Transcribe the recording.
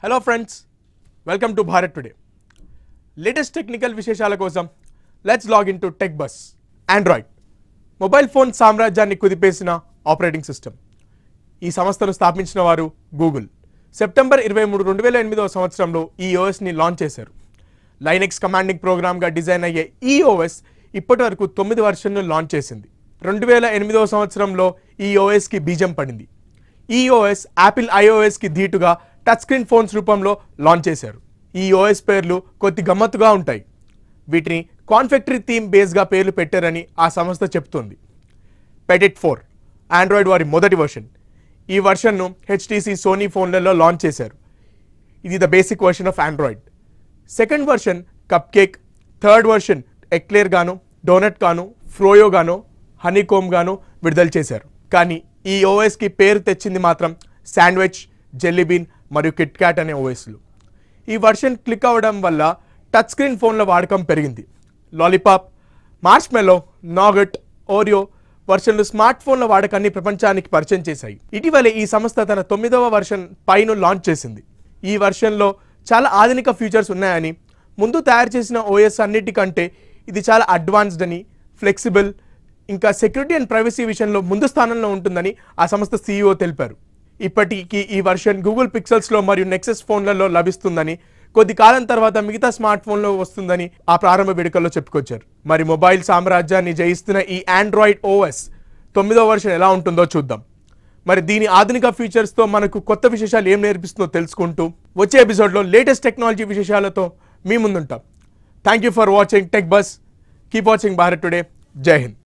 hello friends welcome to Bharat today latest technical విశేషాల కోసం let's log in to tech bus Android mobile phone సామ్రాజ్యాన్ని కుదిపేసిన operating system ఈ సంస్థను స్థాపించిన వారు గూగుల్ సెప్టెంబర్ ఇరవై మూడు రెండు వేల ఎనిమిదవ సంవత్సరంలో ఈ ఓఎస్ని లాంచ్ చేశారు లైనెక్స్ కమాండింగ్ ప్రోగ్రామ్గా డిజైన్ అయ్యే ఈ ఓఎస్ ఇప్పటి వరకు తొమ్మిది వర్షన్ను లాంచ్ చేసింది రెండు వేల ఎనిమిదవ సంవత్సరంలో ఈ ఓఎస్కి బీజం పడింది ఈ ఓఎస్ యాపిల్ ఐఓఎస్కి ధీటుగా టచ్ స్క్రీన్ ఫోన్స్ రూపంలో లాంచ్ చేశారు ఈ ఓఎస్ పేర్లు కొద్ది గమ్మత్తుగా ఉంటాయి వీటిని కాన్ఫెక్టరీ థీమ్ బేస్గా పేర్లు పెట్టారని ఆ సంస్థ చెప్తోంది పెటెట్ ఫోర్ ఆండ్రాయిడ్ వారి మొదటి వర్షన్ ఈ వర్షన్ను హెచ్టీసీ సోనీ ఫోన్లలో లాంచ్ చేశారు ఇది the basic version of Android second version cupcake third version eclair గాను డోనట్ గాను ఫ్రోయో గాను హనీకోమ్ గాను విడుదల చేశారు కానీ ఈ ఓఎస్కి పేరు తెచ్చింది మాత్రం శాండ్విచ్ జెల్లీబీన్ మరియు కిట్ క్యాట్ అనే ఓఎస్లు ఈ వర్షన్ క్లిక్ అవ్వడం వల్ల టచ్ స్క్రీన్ ఫోన్ల వాడకం పెరిగింది lollipop marshmallow nougat Oreo వర్షన్లు స్మార్ట్ ఫోన్ల వాడకాన్ని ప్రపంచానికి పరిచయం చేశాయి ఇటీవలే ఈ సంస్థ తన తొమ్మిదవ వర్షన్ పైను లాంచ్ చేసింది ఈ వర్షన్లో చాలా ఆధునిక ఫీచర్స్ ఉన్నాయని ముందు తయారు చేసిన ఓఎస్ అన్నిటికంటే ఇది చాలా అడ్వాన్స్డ్ అని ఫ్లెక్సిబుల్ ఇంకా సెక్యూరిటీ అండ్ ప్రైవసీ విషయంలో ముందు స్థానంలో ఉంటుందని ఆ సంస్థ సీఈఓ తెలిపారు ఇప్పటికీ ఈ వర్షన్ గూగుల్ పిక్సెల్స్లో మరియు నెక్సెస్ ఫోన్లలో లభిస్తుందని కొద్ది కాలం తర్వాత మిగతా స్మార్ట్ ఫోన్లో వస్తుందని ఆ ప్రారంభ వేడుకల్లో చెప్పుకొచ్చారు మరి మొబైల్ సామ్రాజ్యాన్ని జయిస్తున్న ఈ ఆండ్రాయిడ్ ఓఎస్ తొమ్మిదో వర్షన్ ఎలా ఉంటుందో చూద్దాం మరి దీని ఆధునిక ఫీచర్స్తో మనకు కొత్త విశేషాలు ఏం నేర్పిస్తుందో తెలుసుకుంటూ వచ్చే ఎపిసోడ్లో లేటెస్ట్ టెక్నాలజీ విశేషాలతో మీ ముందుంటాం thank you for watching tech bus keep watching Bharat today జై హింద్